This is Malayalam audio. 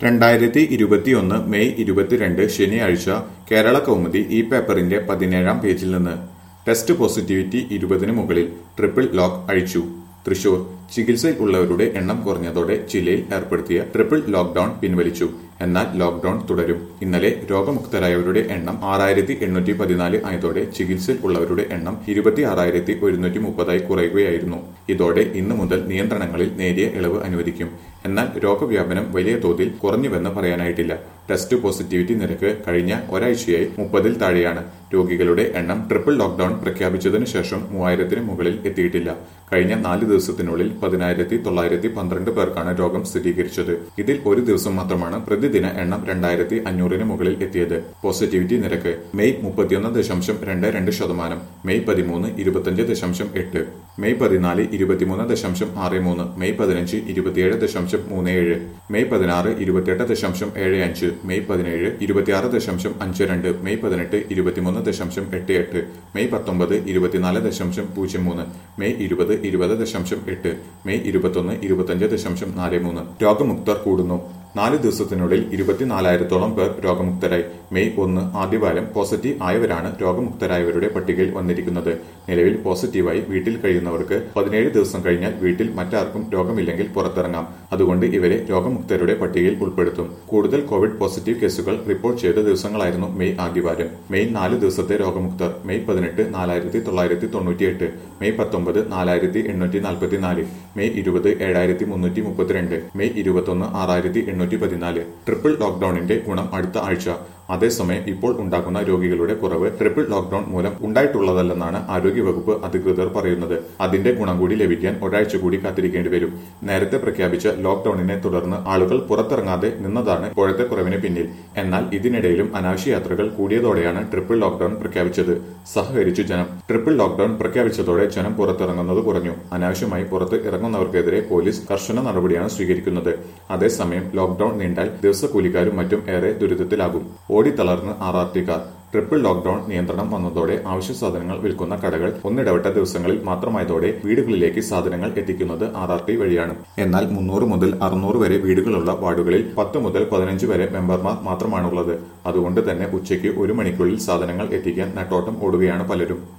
രണ്ടായിരത്തി ഇരുപത്തിയൊന്ന് മെയ് ഇരുപത്തിരണ്ട് ശനിയാഴ്ച കേരള കൗമുദി ഈ പേപ്പറിന്റെ പതിനേഴാം പേജിൽ നിന്ന് ടെസ്റ്റ് പോസിറ്റിവിറ്റി ഇരുപതിന് മുകളിൽ ട്രിപ്പിൾ ലോക്ക് അഴിച്ചു തൃശൂർ ചികിത്സയിൽ ഉള്ളവരുടെ എണ്ണം കുറഞ്ഞതോടെ ജില്ലയിൽ ഏർപ്പെടുത്തിയ ട്രിപ്പിൾ ലോക്ഡൌൺ പിൻവലിച്ചു എന്നാൽ ലോക്ഡൌൺ തുടരും ഇന്നലെ രോഗമുക്തരായവരുടെ എണ്ണം ആറായിരത്തി എണ്ണൂറ്റി പതിനാല് ആയതോടെ ചികിത്സയിൽ ഉള്ളവരുടെ എണ്ണം ഇരുപത്തി ആറായിരത്തി ഒരുന്നൂറ്റി മുപ്പതായി കുറയുകയായിരുന്നു ഇതോടെ ഇന്നു മുതൽ നിയന്ത്രണങ്ങളിൽ നേരിയ ഇളവ് അനുവദിക്കും എന്നാൽ രോഗവ്യാപനം വലിയ തോതിൽ കുറഞ്ഞുവെന്ന് പറയാനായിട്ടില്ല ടെസ്റ്റ് പോസിറ്റിവിറ്റി നിരക്ക് കഴിഞ്ഞ ഒരാഴ്ചയായി മുപ്പതിൽ താഴെയാണ് രോഗികളുടെ എണ്ണം ട്രിപ്പിൾ ലോക്ഡൌൺ പ്രഖ്യാപിച്ചതിനു ശേഷം മൂവായിരത്തിന് മുകളിൽ എത്തിയിട്ടില്ല കഴിഞ്ഞ നാല് ദിവസത്തിനുള്ളിൽ പതിനായിരത്തി തൊള്ളായിരത്തി പന്ത്രണ്ട് പേർക്കാണ് രോഗം സ്ഥിരീകരിച്ചത് ഇതിൽ ഒരു ദിവസം മാത്രമാണ് പ്രതിദിന എണ്ണം രണ്ടായിരത്തി അഞ്ഞൂറിന് മുകളിൽ എത്തിയത് പോസിറ്റിവിറ്റി നിരക്ക് മെയ് മുപ്പത്തിയൊന്ന് ദശാംശം രണ്ട് രണ്ട് ശതമാനം മെയ് പതിമൂന്ന് ഇരുപത്തിയഞ്ച് ദശാംശം എട്ട് മെയ് പതിനാല് ഇരുപത്തിമൂന്ന് ദശാംശം ആറ് മൂന്ന് മെയ് പതിനഞ്ച് ഇരുപത്തിയേഴ് ദശാംശം മൂന്ന് ഏഴ് മെയ് പതിനാറ് ഇരുപത്തിയെട്ട് ദശാംശം ഏഴ് അഞ്ച് മെയ് പതിനേഴ് ഇരുപത്തിയാറ് ദശാംശം അഞ്ച് രണ്ട് മെയ് പതിനെട്ട് ഇരുപത്തിമൂന്ന് ദശാംശം എട്ട് എട്ട് മെയ് പത്തൊമ്പത് ഇരുപത്തിനാല് ദശാംശം പൂജ്യം മൂന്ന് മെയ് ഇരുപത് ഇരുപത് ദശാംശം എട്ട് മെയ് ഇരുപത്തൊന്ന് ഇരുപത്തഞ്ച് ദശാംശം നാല് മൂന്ന് രോഗമുക്തർ കൂടുന്നു നാല് ദിവസത്തിനുള്ളിൽ ഇരുപത്തിനാലായിരത്തോളം പേർ രോഗമുക്തരായി മെയ് ഒന്ന് ആദ്യവാരം പോസിറ്റീവ് ആയവരാണ് രോഗമുക്തരായവരുടെ പട്ടികയിൽ വന്നിരിക്കുന്നത് നിലവിൽ പോസിറ്റീവായി വീട്ടിൽ കഴിയുന്നവർക്ക് പതിനേഴ് ദിവസം കഴിഞ്ഞാൽ വീട്ടിൽ മറ്റാർക്കും രോഗമില്ലെങ്കിൽ പുറത്തിറങ്ങാം അതുകൊണ്ട് ഇവരെ രോഗമുക്തരുടെ പട്ടികയിൽ ഉൾപ്പെടുത്തും കൂടുതൽ കോവിഡ് പോസിറ്റീവ് കേസുകൾ റിപ്പോർട്ട് ചെയ്ത ദിവസങ്ങളായിരുന്നു മെയ് ആദ്യവാരം മെയ് നാല് ദിവസത്തെ രോഗമുക്തർ മെയ് പതിനെട്ട് നാലായിരത്തി തൊള്ളായിരത്തി തൊണ്ണൂറ്റിയെട്ട് മെയ് പത്തൊമ്പത് നാലായിരത്തി എണ്ണൂറ്റി നാൽപ്പത്തിനാല് മെയ് ഇരുപത് ഏഴായിരത്തി മുന്നൂറ്റി മുപ്പത്തിരണ്ട് മെയ് ഇരുപത്തൊന്ന് ആറായിരത്തി എണ്ണൂറ്റി പതിനാല് ട്രിപ്പിൾ ലോക്ഡൌണിന്റെ ഗുണം അടുത്ത ആഴ്ച അതേസമയം ഇപ്പോൾ ഉണ്ടാകുന്ന രോഗികളുടെ കുറവ് ട്രിപ്പിൾ ലോക്ഡൌൺ മൂലം ഉണ്ടായിട്ടുള്ളതല്ലെന്നാണ് ആരോഗ്യവകുപ്പ് അധികൃതർ പറയുന്നത് അതിന്റെ ഗുണം കൂടി ലഭിക്കാൻ ഒരാഴ്ച കൂടി കാത്തിരിക്കേണ്ടി വരും നേരത്തെ പ്രഖ്യാപിച്ച ലോക്ഡൌണിനെ തുടർന്ന് ആളുകൾ പുറത്തിറങ്ങാതെ നിന്നതാണ് ഇപ്പോഴത്തെ കുറവിന് പിന്നിൽ എന്നാൽ ഇതിനിടയിലും അനാവശ്യ യാത്രകൾ കൂടിയതോടെയാണ് ട്രിപ്പിൾ ലോക്ഡൌൺ പ്രഖ്യാപിച്ചത് സഹകരിച്ചു ജനം ട്രിപ്പിൾ ലോക്ഡൌൺ പ്രഖ്യാപിച്ചതോടെ ജനം പുറത്തിറങ്ങുന്നത് കുറഞ്ഞു അനാവശ്യമായി പുറത്ത് ഇറങ്ങുന്നവർക്കെതിരെ പോലീസ് കർശന നടപടിയാണ് സ്വീകരിക്കുന്നത് അതേസമയം ലോക്ഡൌൺ നീണ്ടാൽ ദിവസക്കൂലിക്കാരും മറ്റും ഏറെ ദുരിതത്തിലാകും ഓടിത്തളർന്ന് R R T car triple lockdown നിയന്ത്രണം വന്നതോടെ അവശ്യ സാധനങ്ങൾ വിൽക്കുന്ന കടകൾ ഒന്നിടവിട്ട ദിവസങ്ങളിൽ മാത്രമായതോടെ വീടുകളിലേക്ക് സാധനങ്ങൾ എത്തിക്കുന്നത് ആർ ആർ ടി വഴിയാണ് എന്നാൽ മുന്നൂറ് മുതൽ അറുന്നൂറ് വരെ വീടുകളുള്ള വാർഡുകളിൽ പത്ത് മുതൽ പതിനഞ്ച് വരെ മെമ്പർമാർ മാത്രമാണുള്ളത് അതുകൊണ്ട് തന്നെ ഉച്ചയ്ക്ക് ഒരു മണിക്കുള്ളിൽ സാധനങ്ങൾ എത്തിക്കാൻ നെട്ടോട്ടം ഓടുകയാണ് പലരും